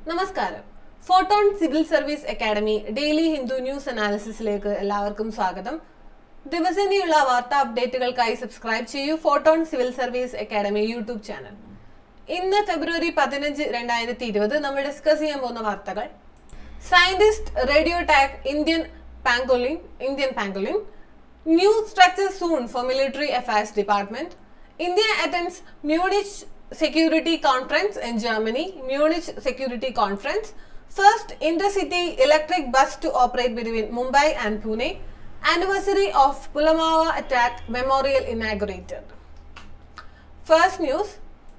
നമസ്കാരം photon civil service academy daily Hindu news അനാലിസിസിലേക്ക് എല്ലാവർക്കും സ്വാഗതം ദിവസേനയുള്ള വാർത്താ അപ്ഡേറ്റുകൾക്കായി സബ്സ്ക്രൈബ് ചെയ്യൂ photon civil service academy YouTube channel ഇന്ന് ഫെബ്രുവരി പതിനഞ്ച് രണ്ടായിരത്തി ഇരുപത് നമ്മൾ ഡിസ്കസ് ചെയ്യാൻ പോകുന്ന വാർത്തകൾ scientist radio tag Indian pangolin Indian pangolin new structure soon for military affairs department India attends Munich security conference in Germany Munich security conference first intercity electric bus to operate between Mumbai and Pune anniversary of Pulwama attack memorial inaugurated first news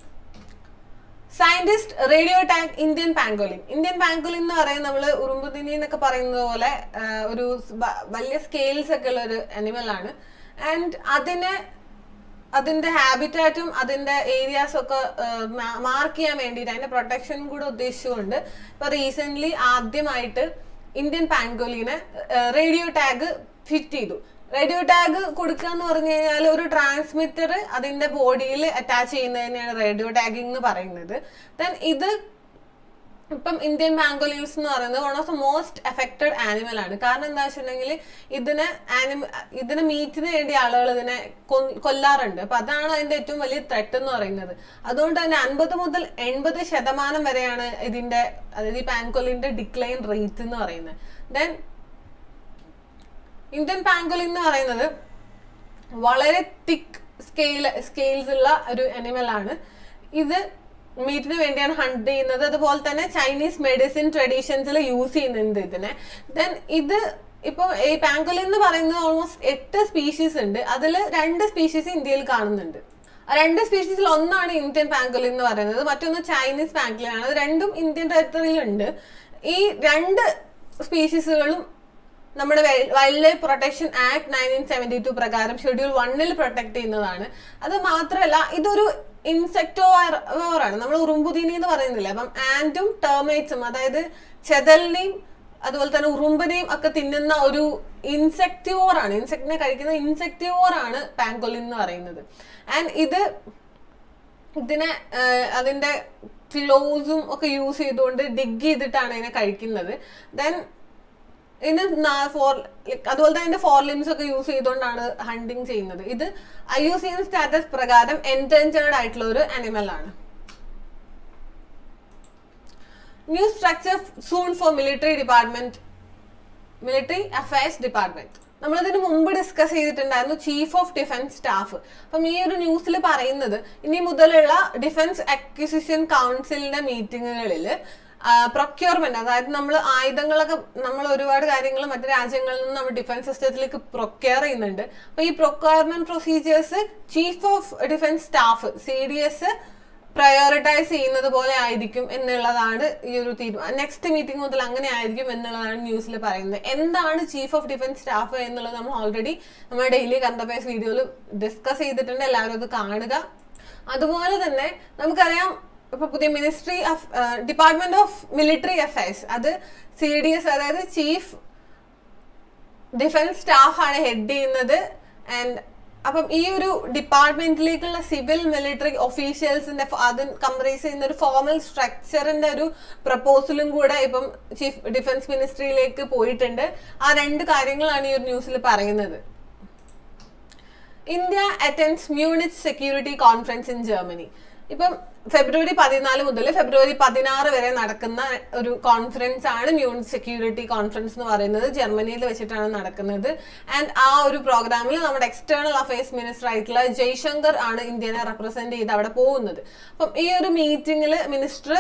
scientist radio tag Indian pangolin Indian pangolin എന്ന് പറയുന്നത് നമ്മൾ ഉറുമ്പുതിനി എന്നൊക്കെ പറയുന്നത് പോലെ ആ, ഒരു ബ- വലിയ സ്കെയിൽസ് ഒക്കെ ഉള്ള ഒരു അനിമൽ ആണ് ആൻഡ് അതിന് അതിന്റെ ഹാബിറ്റാറ്റും അതിന്റെ ഏരിയാസും ഒക്കെ മാർക്ക് ചെയ്യാൻ വേണ്ടിയിട്ട് അതിന്റെ പ്രൊട്ടക്ഷൻ കൂടെ ഉദ്ദേശിച്ചുകൊണ്ട് ഇപ്പൊ റീസെന്റ് ആദ്യമായിട്ട് ഇന്ത്യൻ പാങ്കോലിന് റേഡിയോ ടാഗ് ഫിറ്റ് ചെയ്തു റേഡിയോ ടാഗ് കൊടുക്കുക എന്ന് പറഞ്ഞു കഴിഞ്ഞാൽ ഒരു ട്രാൻസ്മിറ്റർ അതിന്റെ ബോഡിയിൽ അറ്റാച്ച് ചെയ്യുന്നതിനെയാണ് റേഡിയോ ടാഗിംഗ് എന്ന് പറയുന്നത് ദെൻ ഇത് ഇപ്പം ഇന്ത്യൻ പാങ്കോലിൻസ് എന്ന് പറയുന്നത് one of the most affected animal ആണ് കാരണം എന്താ വെച്ചിട്ടുണ്ടെങ്കിൽ ഇതിനെ ആനിമ ഇതിനെ മീറ്റിന് വേണ്ടി ആളുകൾ ഇതിനെ കൊ- കൊല്ലാറുണ്ട് അപ്പൊ അതാണ് അതിന്റെ ഏറ്റവും വലിയ ത്രെട്ട് എന്ന് പറയുന്നത് അതുകൊണ്ട് തന്നെ അൻപത് മുതൽ എൺപത് ശതമാനം വരെയാണ് ഇതിന്റെ അതായത് ഈ പാങ്കോലിന്റെ ഡിക്ലൈൻ റേറ്റ് എന്ന് പറയുന്നത് ദെൻ ഇന്ത്യൻ പാങ്കോലിൻ എന്ന് പറയുന്നത് വളരെ തിക്ക് സ്കെയിൽ സ്കെയിൽസ് ഉള്ള ഒരു അനിമൽ ആണ് ഇത് മീറ്റിന് വേണ്ടിയാണ് ഹണ്ട് ചെയ്യുന്നത് അതുപോലെ തന്നെ ചൈനീസ് മെഡിസിൻ ട്രഡീഷൻസിൽ യൂസ് ചെയ്യുന്നുണ്ട് ഇതിനെ ദെൻ ഇത് ഇപ്പൊ ഈ പാങ്കോലിൻ എന്ന് പറയുന്നത് ഓൾമോസ്റ്റ് എട്ട് സ്പീഷീസ് ഉണ്ട് അതിൽ രണ്ട് സ്പീഷീസ് ഇന്ത്യയിൽ കാണുന്നുണ്ട് ആ രണ്ട് സ്പീഷീസിൽ ഒന്നാണ് ഇന്ത്യൻ പാങ്കോലിൻ എന്ന് പറയുന്നത് മറ്റൊന്ന് ചൈനീസ് പാങ്കോലിൻ ആണ് അത് രണ്ടും ഇന്ത്യൻ ടെറിട്ടറിയിലുണ്ട് ഈ രണ്ട് സ്പീഷീസുകളും നമ്മുടെ wildlife protection act nineteen seventy two പ്രകാരം ഷെഡ്യൂൾ വണ്ണിൽ പ്രൊട്ടക്ട് ചെയ്യുന്നതാണ് അത് മാത്രമല്ല ഇതൊരു ഇൻസെക്ടോവർ ആണ് നമ്മൾ ഉറുമ്പുതീനി എന്ന് പറയുന്നില്ല അപ്പം ആൻഡും ടേമേറ്റ്സും അതായത് ചെതലിനെയും അതുപോലെ തന്നെ ഉറുമ്പിനെയും ഒക്കെ തിന്നുന്ന ഒരു ഇൻസെക്ടിവോർ ആണ് ഇൻസെക്ടിനെ കഴിക്കുന്ന ഇൻസെക്ടിവോർ ആണ് പാങ്കോലിൻ എന്ന് പറയുന്നത് ആൻഡ് ഇത് ഇതിനെ ആഹ്, അതിന്റെ ക്ലോസും ഒക്കെ യൂസ് ചെയ്തുകൊണ്ട് ഡിഗ് ചെയ്തിട്ടാണ് ഇതിനെ കഴിക്കുന്നത് ദെൻ ഇതിന് ഫോർ അതുപോലെ തന്നെ ഇതിന്റെ ഫോർ ലിംസ് ഒക്കെ യൂസ് ചെയ്തുകൊണ്ടാണ് ഹണ്ടിങ് ചെയ്യുന്നത് ഇത് I U C N status പ്രകാരം എൻഡേഞ്ചേർഡ് ആയിട്ടുള്ള ഒരു അനിമൽ ആണ് new structure soon for military department military affairs department നമ്മളിതിന് മുമ്പ് ഡിസ്കസ് ചെയ്തിട്ടുണ്ടായിരുന്നു ചീഫ് ഓഫ് ഡിഫൻസ് സ്റ്റാഫ് അപ്പം ഈ ഒരു ന്യൂസിൽ പറയുന്നത് ഇനി മുതലുള്ള ഡിഫൻസ് അക്വിസിഷൻ കൗൺസിലിന്റെ മീറ്റിങ്ങുകളിൽ പ്രൊക്യൂർമെന്റ് അതായത് നമ്മൾ ആയുധങ്ങളൊക്കെ നമ്മൾ ഒരുപാട് കാര്യങ്ങൾ മറ്റു രാജ്യങ്ങളിൽ നിന്ന് നമ്മൾ ഡിഫൻസ് സിസ്റ്റത്തിലേക്ക് പ്രൊക്യൂർ ചെയ്യുന്നുണ്ട് അപ്പൊ ഈ procurement procedures chief of defence staff C D S prioritise ചെയ്യുന്നത് പോലെ ആയിരിക്കും എന്നുള്ളതാണ് ഈ ഒരു തീരുമാനം നെക്സ്റ്റ് മീറ്റിംഗ് മുതൽ അങ്ങനെ ആയിരിക്കും എന്നുള്ളതാണ് ന്യൂസിൽ പറയുന്നത് എന്താണ് ചീഫ് ഓഫ് ഡിഫൻസ് സ്റ്റാഫ് എന്നുള്ളത് നമ്മൾ ഓൾറെഡി നമ്മുടെ ഡെയിലി കറണ്ട് അഫയേഴ്സ് വീഡിയോയിൽ ഡിസ്കസ് ചെയ്തിട്ടുണ്ട് എല്ലാവരും അത് കാണുക അതുപോലെ തന്നെ നമുക്കറിയാം ഇപ്പൊ പുതിയ ministry of department of military affairs അത് സി ഡി എസ് അതായത് ചീഫ് ഡിഫൻസ് സ്റ്റാഫ് ആണ് ഹെഡ് ചെയ്യുന്നത് ആൻഡ് അപ്പം ഈ ഒരു ഡിപ്പാർട്ട്മെന്റിലേക്കുള്ള സിവിൽ മിലിറ്ററി ഒഫീഷ്യൽസിന്റെ അത് കംപ്രൈസ് ചെയ്യുന്ന ഒരു ഫോമൽ സ്ട്രക്ചറിന്റെ ഒരു പ്രപ്പോസലും കൂടെ ഇപ്പം ചീഫ് ഡിഫൻസ് മിനിസ്ട്രിയിലേക്ക് പോയിട്ടുണ്ട് ആ രണ്ട് കാര്യങ്ങളാണ് ഈ ഒരു ന്യൂസിൽ പറയുന്നത് India attends Munich security conference in Germany ഇപ്പം ഫെബ്രുവരി പതിനാല് മുതൽ ഫെബ്രുവരി പതിനാറ് വരെ നടക്കുന്ന ഒരു കോൺഫറൻസ് ആണ് മ്യൂണിച്ച് സെക്യൂരിറ്റി കോൺഫറൻസ് എന്ന് പറയുന്നത് ജർമ്മനിയിൽ വെച്ചിട്ടാണ് നടക്കുന്നത് ആൻഡ് ആ ഒരു പ്രോഗ്രാമിൽ നമ്മുടെ എക്സ്റ്റേണൽ അഫയേഴ്സ് മിനിസ്റ്റർ ആയിട്ടുള്ള ജയ്ശങ്കർ ആണ് ഇന്ത്യനെ റെപ്രസെന്റ് ചെയ്ത് അവിടെ പോകുന്നത് അപ്പം ഈ ഒരു മീറ്റിംഗിൽ മിനിസ്റ്റർ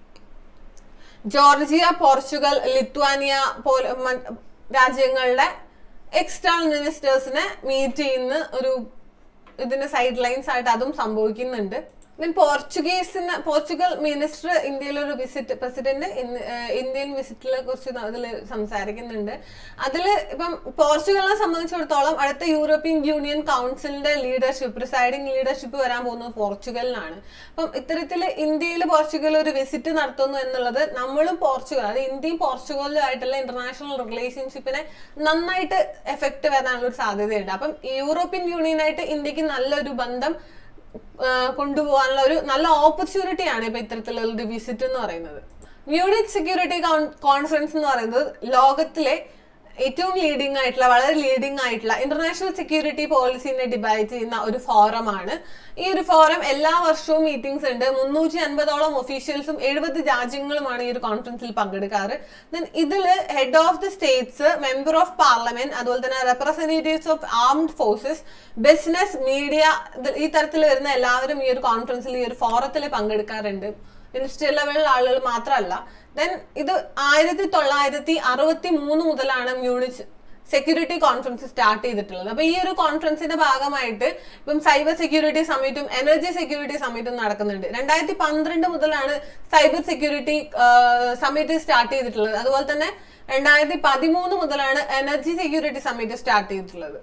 ജോർജിയ പോർച്ചുഗൽ ലിത്വാനിയ പോലെ മ- രാജ്യങ്ങളുടെ എക്സ്റ്റേണൽ മിനിസ്റ്റേഴ്സിനെ മീറ്റ് ചെയ്യുന്ന ഒരു ഇതിന്റെ സൈഡ് ലൈൻസ് ആയിട്ട് അതും സംഭവിക്കുന്നുണ്ട് ദെൻ പോർച്ചുഗീസിന് പോർച്ചുഗൽ മിനിസ്റ്റർ ഇന്ത്യയിൽ ഒരു വിസിറ്റ് പ്രസിഡന്റ് ഇന്ത്യൻ വിസിറ്റിനെ കുറിച്ച് അതിൽ സംസാരിക്കുന്നുണ്ട് അതിൽ ഇപ്പം പോർച്ചുഗലിനെ സംബന്ധിച്ചിടത്തോളം അടുത്ത യൂറോപ്യൻ യൂണിയൻ കൗൺസിലിന്റെ ലീഡർഷിപ്പ് പ്രിസൈഡിംഗ് ലീഡർഷിപ്പ് വരാൻ പോകുന്നത് പോർച്ചുഗലിനാണ് അപ്പം ഇത്തരത്തിൽ ഇന്ത്യയിൽ പോർച്ചുഗൽ ഒരു വിസിറ്റ് നടത്തുന്നു എന്നുള്ളത് നമ്മളും പോർച്ചുഗൽ അതായത് ഇന്ത്യയും പോർച്ചുഗലും ആയിട്ടുള്ള ഇന്റർനാഷണൽ റിലേഷൻഷിപ്പിനെ നന്നായിട്ട് എഫക്ട് വരാനുള്ള ഒരു സാധ്യതയുണ്ട് അപ്പം യൂറോപ്യൻ യൂണിയനായിട്ട് ഇന്ത്യക്ക് നല്ലൊരു ബന്ധം ആ, കൊണ്ടുപോകാനുള്ള ഒരു നല്ല ഓപ്പർച്യൂണിറ്റിയാണ് ഇപ്പൊ ഇത്തരത്തിലുള്ള ഒരു വിസിറ്റ് എന്ന് പറയുന്നത് മ്യൂണിക് സെക്യൂരിറ്റി കോൺഫറൻസ് എന്ന് പറയുന്നത് ലോകത്തിലെ ഏറ്റവും ലീഡിംഗ് ആയിട്ടുള്ള വളരെ ലീഡിംഗ് ആയിട്ടുള്ള ഇന്റർനാഷണൽ സെക്യൂരിറ്റി പോളിസിനെ ഡിബൈറ്റ് ചെയ്യുന്ന ഒരു ഫോറമാണ് ഈ ഒരു ഫോറം എല്ലാ വർഷവും മീറ്റിംഗ്സ് ഉണ്ട് മുന്നൂറ്റി അൻപതോളം ഒഫീഷ്യൽസും എഴുപത് രാജ്യങ്ങളുമാണ് ഈ ഒരു കോൺഫറൻസിൽ പങ്കെടുക്കാറ് ദെൻ ഇതില് head of the states member of parliament അതുപോലെ തന്നെ representatives of armed forces business media ഈ തരത്തിൽ വരുന്ന എല്ലാവരും ഈ ഒരു കോൺഫറൻസിൽ ഈ ഒരു ഫോറത്തിൽ പങ്കെടുക്കാറുണ്ട് മിനിസ്റ്റർ ലെവലിൽ ആളുകൾ മാത്രമല്ല ദെൻ ഇത് ആയിരത്തി തൊള്ളായിരത്തി അറുപത്തി മൂന്ന് മുതലാണ് മ്യൂണിച്ച് സെക്യൂരിറ്റി കോൺഫറൻസ് സ്റ്റാർട്ട് ചെയ്തിട്ടുള്ളത് അപ്പൊ ഈ ഒരു കോൺഫറൻസിന്റെ ഭാഗമായിട്ട് ഇപ്പം സൈബർ സെക്യൂരിറ്റി സമ്മിറ്റും എനർജി സെക്യൂരിറ്റി സമ്മിറ്റും നടക്കുന്നുണ്ട് രണ്ടായിരത്തി പന്ത്രണ്ട് മുതലാണ് സൈബർ സെക്യൂരിറ്റി സമ്മിറ്റ് സ്റ്റാർട്ട് ചെയ്തിട്ടുള്ളത് അതുപോലെ തന്നെ രണ്ടായിരത്തി പതിമൂന്ന് മുതലാണ് എനർജി സെക്യൂരിറ്റി സമ്മിറ്റ് സ്റ്റാർട്ട് ചെയ്തിട്ടുള്ളത്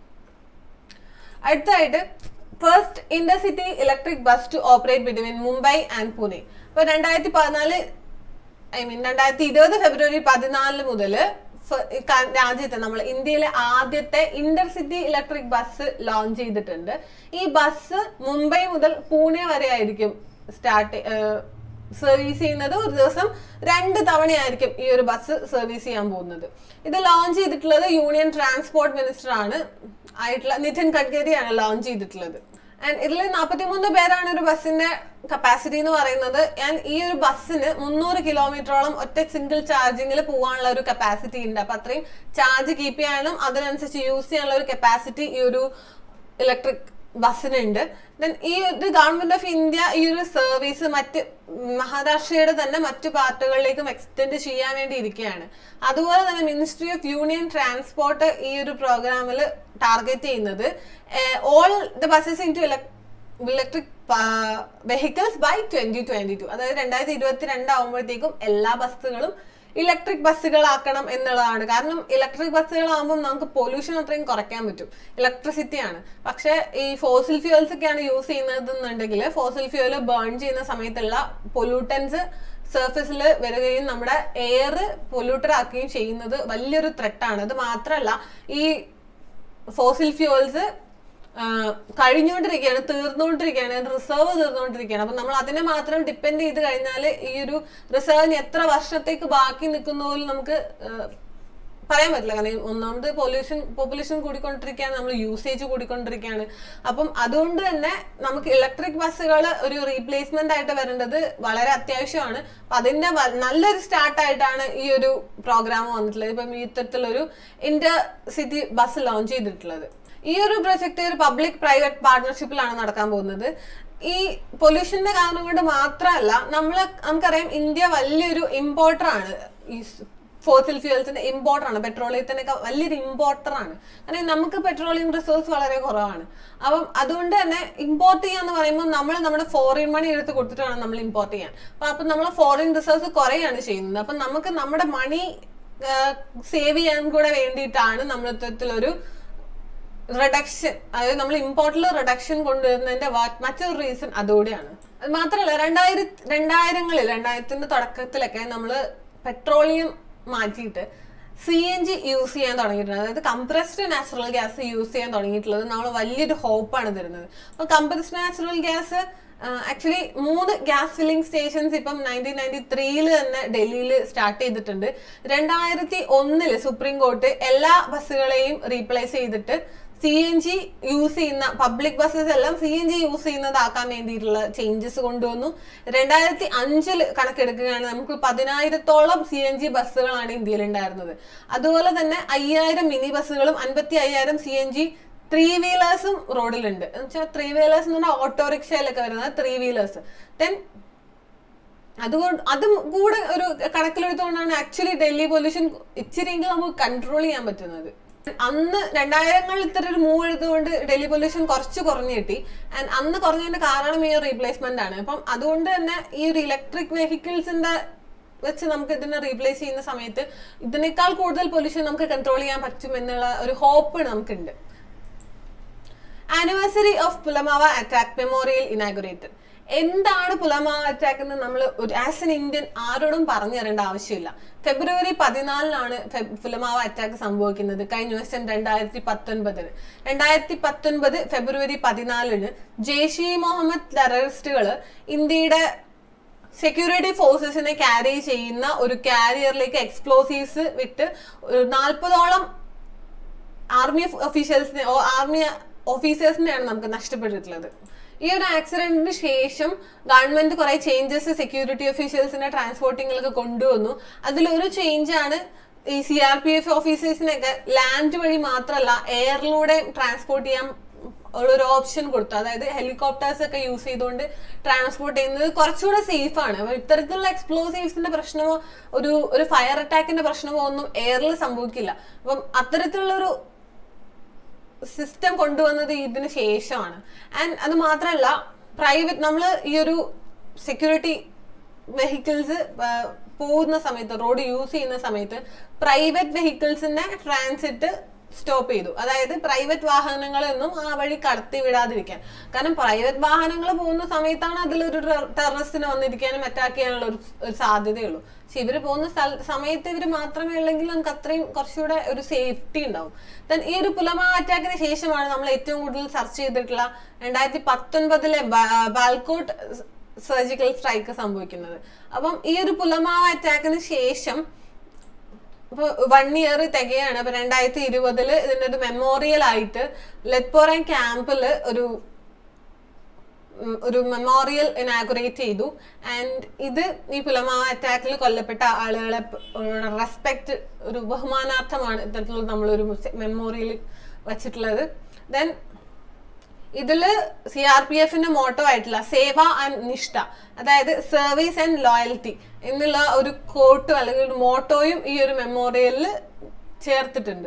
അടുത്തായിട്ട് first intercity electric bus to operate between Mumbai and Pune അപ്പൊ രണ്ടായിരത്തി പതിനാല് ഐ മീൻ രണ്ടായിരത്തി ഇരുപത് ഫെബ്രുവരി പതിനാല് മുതൽ രാജ്യത്തെ നമ്മൾ ഇന്ത്യയിലെ ആദ്യത്തെ ഇന്റർസിറ്റി ഇലക്ട്രിക് ബസ് ലോഞ്ച് ചെയ്തിട്ടുണ്ട് ഈ ബസ് മുംബൈ മുതൽ പൂനെ വരെ ആയിരിക്കും സ്റ്റാർട്ട് സർവീസ് ചെയ്യുന്നത് ഒരു ദിവസം രണ്ട് തവണയായിരിക്കും ഈ ഒരു ബസ് സർവീസ് ചെയ്യാൻ പോകുന്നത് ഇത് ലോഞ്ച് ചെയ്തിട്ടുള്ളത് യൂണിയൻ ട്രാൻസ്പോർട്ട് മിനിസ്റ്റർ ആണ് ആയിട്ടുള്ള നിതിൻ ഗഡ്കരിയാണ് ലോഞ്ച് ചെയ്തിട്ടുള്ളത് ആൻഡ് ഇതിൽ നാൽപ്പത്തിമൂന്ന് പേരാണ് ഒരു ബസ്സിന്റെ കപ്പാസിറ്റി എന്ന് പറയുന്നത് ആൻഡ് ഈ ഒരു ബസ്സിന് മുന്നൂറ് കിലോമീറ്ററോളം ഒറ്റ സിംഗിൾ ചാർജിങ്ങിൽ പോകാനുള്ള ഒരു കപ്പാസിറ്റി ഉണ്ട് അപ്പൊ അത്രയും ചാർജ് കീപ്പ് ചെയ്യാനും അതിനനുസരിച്ച് യൂസ് ചെയ്യാനുള്ള ഒരു കപ്പാസിറ്റി ഈ ഒരു ഇലക്ട്രിക് ബസ്സിനുണ്ട് ദെൻ ഈ ഒരു ഗവൺമെന്റ് ഓഫ് ഇന്ത്യ ഈ ഒരു സർവീസ് മറ്റ് മഹാരാഷ്ട്രയുടെ തന്നെ മറ്റു പാർട്ടുകളിലേക്കും എക്സ്റ്റെൻഡ് ചെയ്യാൻ വേണ്ടി ഇരിക്കുകയാണ് അതുപോലെ തന്നെ മിനിസ്ട്രി ഓഫ് യൂണിയൻ ട്രാൻസ്പോർട്ട് ഈ ഒരു പ്രോഗ്രാമിൽ ടാർഗറ്റ് ചെയ്യുന്നത് all the buses into electric vehicles by twenty twenty two അതായത് രണ്ടായിരത്തി ഇരുപത്തി രണ്ടാവുമ്പോഴത്തേക്കും എല്ലാ ബസ്സുകളും ഇലക്ട്രിക് ബസ്സുകളാക്കണം എന്നുള്ളതാണ് കാരണം ഇലക്ട്രിക് ബസ്സുകളാകുമ്പോൾ നമുക്ക് പൊല്യൂഷൻ അത്രയും കുറയ്ക്കാൻ പറ്റും ഇലക്ട്രിസിറ്റിയാണ് പക്ഷേ ഈ ഫോസിൽ ഫ്യൂൽസ് ഒക്കെയാണ് യൂസ് ചെയ്യുന്നതെന്നുണ്ടെങ്കിൽ ഫോസിൽ ഫ്യൂൽ ബേൺ ചെയ്യുന്ന സമയത്തുള്ള പൊല്യൂട്ടൻസ് സർഫസിൽ വരികയും നമ്മുടെ എയർ പൊല്യൂട്ടർ ആക്കുകയും ചെയ്യുന്നത് വലിയൊരു ത്രെട്ടാണ് അത് മാത്രമല്ല ഈ ഫോസിൽ ഫ്യൂൾസ് കഴിഞ്ഞുകൊണ്ടിരിക്കുകയാണ് തീർന്നുകൊണ്ടിരിക്കുകയാണ് റിസർവ് തീർന്നുകൊണ്ടിരിക്കുകയാണ് അപ്പൊ നമ്മൾ അതിനെ മാത്രം ഡിപ്പെൻഡ് ചെയ്ത് കഴിഞ്ഞാൽ ഈ ഒരു റിസർവിന് എത്ര വർഷത്തേക്ക് ബാക്കി നിൽക്കുന്ന പോലും നമുക്ക് പറയാൻ പറ്റില്ല കാരണം ഒന്നാമത് പൊല്യൂഷൻ പോപ്പുലേഷൻ കൂടിക്കൊണ്ടിരിക്കുകയാണ് നമ്മൾ യൂസേജ് കൂടിക്കൊണ്ടിരിക്കുകയാണ് അപ്പം അതുകൊണ്ട് തന്നെ നമുക്ക് ഇലക്ട്രിക് ബസ്സുകൾ ഒരു റീപ്ലേസ്മെന്റ് ആയിട്ട് വരേണ്ടത് വളരെ അത്യാവശ്യമാണ് അപ്പൊ അതിന്റെ നല്ലൊരു സ്റ്റാർട്ട് ആയിട്ടാണ് ഈ ഒരു പ്രോഗ്രാം വന്നിട്ടുള്ളത് ഇപ്പം ഈ ഇത്തരത്തിലൊരു ഇന്റർ സിറ്റി ബസ് ലോഞ്ച് ചെയ്തിട്ടുള്ളത് ഈ ഒരു പ്രൊജക്ട് ഒരു പബ്ലിക് പ്രൈവറ്റ് പാർട്ട്ണർഷിപ്പിലാണ് നടക്കാൻ പോകുന്നത് ഈ പൊല്യൂഷന്റെ കാരണം കൊണ്ട് മാത്രമല്ല നമ്മൾ നമുക്കറിയാം ഇന്ത്യ വലിയൊരു ഇമ്പോർട്ടർ ആണ് ഈ ഫോസിൽ ഫ്യൂൽസിന്റെ ഇമ്പോർട്ടർ ആണ് പെട്രോളിയത്തിനൊക്കെ വലിയൊരു ഇമ്പോർട്ടർ ആണ് കാരണം നമുക്ക് പെട്രോളിയം റിസോഴ്സ് വളരെ കുറവാണ് അപ്പം അതുകൊണ്ട് തന്നെ ഇമ്പോർട്ട് ചെയ്യാന്ന് പറയുമ്പോൾ നമ്മൾ നമ്മുടെ ഫോറിൻ മണി എടുത്ത് കൊടുത്തിട്ട് വേണം നമ്മൾ ഇമ്പോർട്ട് ചെയ്യാൻ അപ്പൊ അപ്പൊ നമ്മൾ ഫോറിൻ റിസോഴ്സ് കുറയാണ് ചെയ്യുന്നത് അപ്പൊ നമുക്ക് നമ്മുടെ മണി സേവ് ചെയ്യാൻ കൂടെ വേണ്ടിയിട്ടാണ് നമ്മൾ ഇത്തരത്തിലൊരു റിഡക്ഷൻ അതായത് നമ്മൾ ഇമ്പോർട്ടിൽ റിഡക്ഷൻ കൊണ്ടുവരുന്നതിന്റെ മറ്റൊരു റീസൺ അതുകൂടിയാണ് അത് മാത്രമല്ല രണ്ടായിരത്തി രണ്ടായിരങ്ങളിൽ രണ്ടായിരത്തിന്റെ തുടക്കത്തിലൊക്കെ നമ്മൾ പെട്രോളിയം മാറ്റിയിട്ട് സി എൻ ജി യൂസ് ചെയ്യാൻ തുടങ്ങിയിട്ടുണ്ട് അതായത് കംപ്രസ്ഡ് നാച്ചുറൽ ഗ്യാസ് യൂസ് ചെയ്യാൻ തുടങ്ങിയിട്ടുള്ളത് നമ്മൾ വലിയൊരു ഹോപ്പാണ് തരുന്നത് അപ്പോൾ കംപ്രസ്ഡ് നാച്ചുറൽ ഗ്യാസ് ആക്ച്വലി മൂന്ന് ഗ്യാസ് ഫില്ലിംഗ് സ്റ്റേഷൻസ് ഇപ്പം നയൻറ്റീൻ നയൻറ്റി ത്രീയിൽ തന്നെ ഡൽഹിയിൽ സ്റ്റാർട്ട് ചെയ്തിട്ടുണ്ട് രണ്ടായിരത്തി ഒന്നില് സുപ്രീം കോർട്ട് എല്ലാ ബസ്സുകളെയും റീപ്ലേസ് ചെയ്തിട്ട് സി എൻ ജി യൂസ് ചെയ്യുന്ന പബ്ലിക് ബസ്സസ് എല്ലാം സി എൻ ജി യൂസ് ചെയ്യുന്നതാക്കാൻ വേണ്ടിയിട്ടുള്ള ചേഞ്ചസ് കൊണ്ടുവന്നു രണ്ടായിരത്തി അഞ്ചിൽ കണക്കെടുക്കുകയാണ് നമുക്ക് പതിനായിരത്തോളം സി എൻ ജി ബസ്സുകളാണ് ഇന്ത്യയിൽ ഉണ്ടായിരുന്നത് അതുപോലെ തന്നെ അയ്യായിരം മിനി ബസ്സുകളും അൻപത്തി അയ്യായിരം സി എൻ ജി ത്രീ വീലേഴ്സും റോഡിലുണ്ട് എന്ന് വെച്ചാൽ ത്രീ വീലേഴ്സ് എന്ന് പറഞ്ഞാൽ ഓട്ടോറിക്ഷയിലൊക്കെ വരുന്നത് ത്രീ വീലേഴ്സ് ദെൻ അതുകൊണ്ട് അതും കൂടെ ഒരു കണക്കിലെടുത്തുകൊണ്ടാണ് ആക്ച്വലി ഡൽഹി പൊല്യൂഷൻ ഇച്ചിരിയെങ്കിലും നമുക്ക് കൺട്രോൾ ചെയ്യാൻ പറ്റുന്നത് അന്ന് രണ്ടായിരങ്ങളിൽ ഇത്ര ഒരു മൂവ് എടുത്തുകൊണ്ട് ഡൽഹി പൊല്യൂഷൻ കുറച്ച് കുറഞ്ഞു കിട്ടി ആൻഡ് അന്ന് കുറഞ്ഞതിന്റെ കാരണം ഈ റീപ്ലേസ്മെന്റ് ആണ് അപ്പം അതുകൊണ്ട് തന്നെ ഈ ഒരു ഇലക്ട്രിക് വെഹിക്കിൾസിന്റെ വെച്ച് നമുക്ക് ഇതിനെ റീപ്ലേസ് ചെയ്യുന്ന സമയത്ത് ഇതിനേക്കാൾ കൂടുതൽ പൊല്യൂഷൻ നമുക്ക് കൺട്രോൾ ചെയ്യാൻ പറ്റും എന്നുള്ള ഒരു ഹോപ്പ് നമുക്കുണ്ട് anniversary of Pulwama attack memorial inaugurated എന്താണ് പുലമാവ അറ്റാക്ക് എന്ന് നമ്മൾ ഒരു ആസ് എൻ ഇന്ത്യൻ ആരോടും പറഞ്ഞു തരേണ്ട ആവശ്യമില്ല ഫെബ്രുവരി പതിനാലിനാണ് പുലമാവ അറ്റാക്ക് സംഭവിക്കുന്നത് കഴിഞ്ഞ വർഷം രണ്ടായിരത്തി പത്തൊൻപതിന് രണ്ടായിരത്തി പത്തൊൻപത് ഫെബ്രുവരി പതിനാലിന് ജെയ്ഷ് ഇ മുഹമ്മദ് ടെററിസ്റ്റുകൾ ഇന്ത്യയുടെ സെക്യൂരിറ്റി ഫോഴ്സസിനെ ക്യാരി ചെയ്യുന്ന ഒരു കാരിയറിലേക്ക് എക്സ്പ്ലോസീവ്സ് വിട്ട് ഒരു നാൽപ്പതോളം ആർമി ഒഫീഷ്യൽസിനെ ആർമി ഓഫീസേഴ്സിനെയാണ് നമുക്ക് നഷ്ടപ്പെട്ടിട്ടുള്ളത് ഈ ഒരു ആക്സിഡന്റിന് ശേഷം ഗവൺമെന്റ് കുറെ ചേഞ്ചസ് സെക്യൂരിറ്റി ഒഫീഷ്യൽസിനെ ട്രാൻസ്പോർട്ടിങ്ങിലൊക്കെ കൊണ്ടുവന്നു അതിലൊരു ചേഞ്ച് ആണ് ഈ സി ആർ പി എഫ് ഓഫീസേഴ്സിനൊക്കെ ലാൻഡ് വഴി മാത്രമല്ല എയറിലൂടെ ട്രാൻസ്പോർട്ട് ചെയ്യാൻ ഒരു ഓപ്ഷൻ കൊടുത്തു അതായത് ഹെലികോപ്റ്റേഴ്സ് ഒക്കെ യൂസ് ചെയ്തുകൊണ്ട് ട്രാൻസ്പോർട്ട് ചെയ്യുന്നത് കുറച്ചുകൂടെ സേഫ് ആണ് അപ്പൊ ഇത്തരത്തിലുള്ള എക്സ്പ്ലോസീവ്സിന്റെ പ്രശ്നമോ ഒരു ഒരു ഫയർ അറ്റാക്കിന്റെ പ്രശ്നമോ ഒന്നും എയറിൽ സംഭവിക്കില്ല അപ്പം അത്തരത്തിലുള്ള ഒരു സിസ്റ്റം കൊണ്ടുവന്നത് ഇതിന് ശേഷമാണ് ആൻഡ് അത് മാത്രമല്ല പ്രൈവറ്റ് നമ്മൾ ഈ ഒരു സെക്യൂരിറ്റി വെഹിക്കിൾസ് പോകുന്ന സമയത്ത് റോഡ് യൂസ് ചെയ്യുന്ന സമയത്ത് പ്രൈവറ്റ് വെഹിക്കിൾസിന്റെ ട്രാൻസിറ്റ് സ്റ്റോപ്പ് ചെയ്തു അതായത് പ്രൈവറ്റ് വാഹനങ്ങളൊന്നും ആ വഴി കടത്തി വിടാതിരിക്കാൻ കാരണം പ്രൈവറ്റ് വാഹനങ്ങൾ പോകുന്ന സമയത്താണ് അതിലൊരു ടെററിസ്റ്റിന് വന്നിരിക്കാനും അറ്റാക്ക് ചെയ്യാനുള്ള ഒരു ഒരു സാധ്യതയുള്ളൂ പക്ഷെ ഇവര് പോകുന്ന സ്ഥല സമയത്ത് ഇവര് മാത്രമേ ഉള്ളെങ്കിൽ നമുക്ക് അത്രയും കുറച്ചുകൂടെ ഒരു സേഫ്റ്റി ഉണ്ടാവും Then ഈ ഒരു പുലമ അറ്റാക്കിന് ശേഷമാണ് നമ്മൾ ഏറ്റവും കൂടുതൽ സെർച്ച് ചെയ്തിട്ടുള്ള രണ്ടായിരത്തി പത്തൊൻപതിലെ ബാൽക്കോട്ട് സർജിക്കൽ സ്ട്രൈക്ക് സംഭവിക്കുന്നത് അപ്പം ഈ ഒരു പുലമാവ അറ്റാക്കിന് ശേഷം ഇപ്പൊ വൺ ഇയർ തികയാണ് അപ്പൊ രണ്ടായിരത്തി ഇരുപതില് ഇതിന്റെ ഒരു മെമ്മോറിയൽ ആയിട്ട് ലെറ്റ്പോറൻ ക്യാമ്പിൽ ഒരു ഉം, ഒരു മെമ്മോറിയൽ ഇനാഗുറേറ്റ് ചെയ്തു ആൻഡ് ഇത് ഈ പുലമാവ അറ്റാക്കിൽ കൊല്ലപ്പെട്ട ആളുകളെ റെസ്പെക്ട് ഒരു ബഹുമാനാർത്ഥമാണ് ഇത്തരത്തിലുള്ള നമ്മളൊരു മെമ്മോറിയൽ വച്ചിട്ടുള്ളത് ദെൻ ഇതില് സി ആർ പി എഫിന്റെ മോട്ടോ ആയിട്ടുള്ള സേവ ആൻഡ് നിഷ്ഠ അതായത് സർവീസ് ആൻഡ് ലോയൽറ്റി എന്നുള്ള ഒരു കോട്ടും അല്ലെങ്കിൽ ഒരു മോട്ടോയും ഈ ഒരു മെമ്മോറിയലിൽ ചേർത്തിട്ടുണ്ട്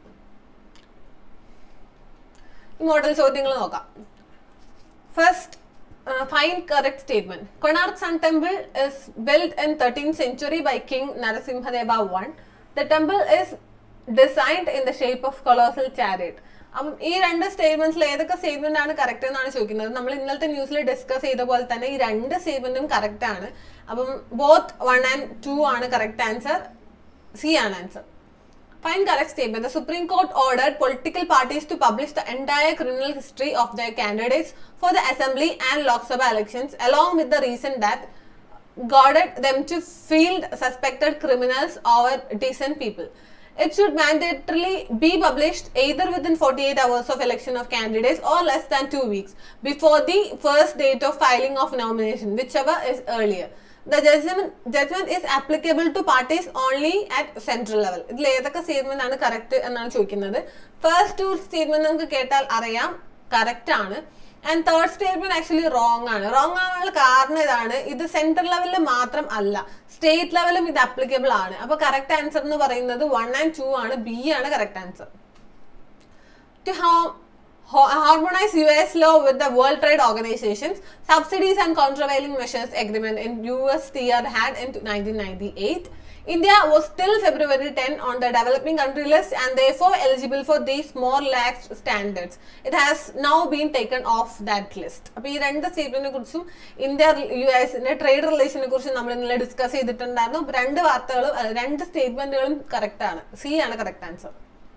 ഈ മോഡൽ ചോദ്യങ്ങൾ നോക്കാം first fine correct statement Konark sun temple is build in thirteen century by king Narasimhadeva one the temple is designed in the shape of colossal chariot അപ്പം ഈ രണ്ട് സ്റ്റേറ്റ്മെന്റ്സിൽ ഏതൊക്കെ സ്റ്റേറ്റ്മെന്റ് ആണ് കറക്റ്റ് എന്നാണ് ചോദിക്കുന്നത് നമ്മൾ ഇന്നലത്തെ ന്യൂസിൽ ഡിസ്കസ് ചെയ്ത പോലെ തന്നെ ഈ രണ്ട് സ്റ്റേറ്റ്മെന്റും കറക്റ്റ് ആണ് അപ്പം ബോത്ത് വൺ ആൻഡ് ടു ആണ് കറക്റ്റ് ആൻസർ സി ആണ് answer Fine correct statement. The Supreme Court ordered political parties to publish the entire criminal history of their candidates for the Assembly and Lok Sabha elections, along with the reason that guarded them to field suspected criminals over decent people. It should mandatorily be published either within 48 hours of election of candidates or less than two weeks before the first date of filing of nomination, whichever is earlier. The judgment, judgment is applicable to parties only at central level. ഇതിൽ ഏതൊക്കെ statement ആണ് correct എന്നാണ് ചോദിക്കുന്നത് first to statement നമുക്ക് കേട്ടാൽ അറിയാം correct ആണ് and third statement actually wrong ആണ് റോങ് ആവാനുള്ള കാരണം ഇതാണ് ഇത് സെൻട്രൽ ലെവലിൽ മാത്രം അല്ല സ്റ്റേറ്റ് ലെവലും ഇത് അപ്ലിക്കബിൾ ആണ് അപ്പൊ കറക്റ്റ് ആൻസർ എന്ന് പറയുന്നത് വൺ ആൻഡ് ടു ആണ് ബി ആണ് correct answer to ha- ho- harmonize US law with the World Trade Organization's Subsidies and Countervailing Measures Agreement in USTR had in 1998. India was still February 10 on the developing country list and therefore eligible for these more lax standards. It has now been taken off that list. അപ്പോൾ ഈ രണ്ട് സ്റ്റേറ്റ്മെന്റിനെ കുറിച്ചും India U എസിന്റെ trade റിലേഷനെ കുറിച്ചും നമ്മൾ ഇന്നലെ ഡിസ്കസ് ചെയ്തിട്ടുണ്ടായിരുന്നു അപ്പൊ രണ്ട് വാർത്തകളും അഹ് രണ്ട് സ്റ്റേറ്റ്മെന്റുകളും കറക്റ്റ് ആണ് സി ആണ് correct answer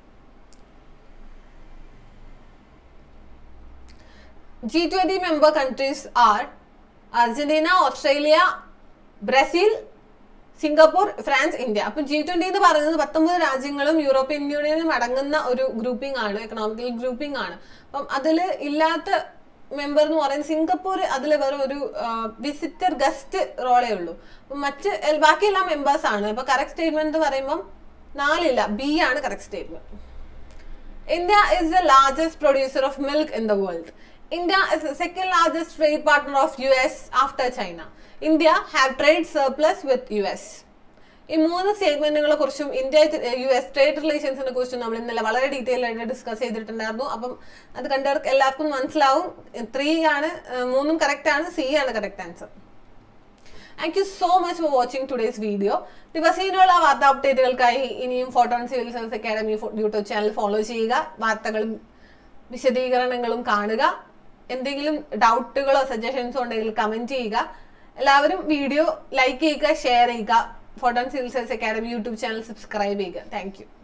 G20 member countries are Argentina Australia Brazil Singapore France India അപ്പം ജി ട്വന്റി എന്ന് പറയുന്നത് പത്തൊമ്പത് രാജ്യങ്ങളും യൂറോപ്യൻ യൂണിയനും അടങ്ങുന്ന ഒരു ഗ്രൂപ്പിംഗ് ആണ് എക്കണോമിക്കൽ ഗ്രൂപ്പിംഗ് ആണ് അപ്പം അതിൽ ഇല്ലാത്ത മെമ്പർ എന്ന് പറയുന്നത് സിംഗപ്പൂർ അതിൽ വെറും ഒരു വിസിറ്റർ ഗസ്റ്റ് റോളേ ഉള്ളൂ അപ്പം മറ്റ് എൽ- ബാക്കിയെല്ലാം മെമ്പേഴ്സ് ആണ് അപ്പൊ കറക്റ്റ് സ്റ്റേറ്റ്മെന്റ് എന്ന് പറയുമ്പം നാലില്ല ബി ആണ് correct statement India is the largest producer of milk in the world. India is the second largest trade partner of US after China. India have trade surplus with US. ഈ മൂന്ന് സ്റ്റേറ്റ്മെന്റുകളെ കുറിച്ചും India U S trade റിലേഷൻസിനെ കുറിച്ചും നമ്മൾ ഇന്നലെ വളരെ detail ആയിട്ട് ഡിസ്കസ് ചെയ്തിട്ടുണ്ടായിരുന്നു അപ്പം അത് കണ്ടവർക്ക് എല്ലാവർക്കും മനസ്സിലാവും ത്രീ ആണ് ഏർ മൂന്നും കറക്റ്റ് ആണ് സി ആണ് correct answer thank you so much for watching today's video ദിവസേനയുള്ള വാർത്ത അപ്ഡേറ്റുകൾക്കായി ഇനിയും Photon civil service academy YouTube channel follow ചെയ്യുക വാർത്തകളും വിശദീകരണങ്ങളും കാണുക എന്തെങ്കിലും ഡൗട്ടുകളോ സജഷൻസോ ഉണ്ടെങ്കിൽ കമന്റ് ചെയ്യുക എല്ലാവരും വീഡിയോ ലൈക്ക് ചെയ്യുക ഷെയർ ചെയ്യുക Photon civil service academy YouTube channel subscribe ചെയ്യുക താങ്ക് യു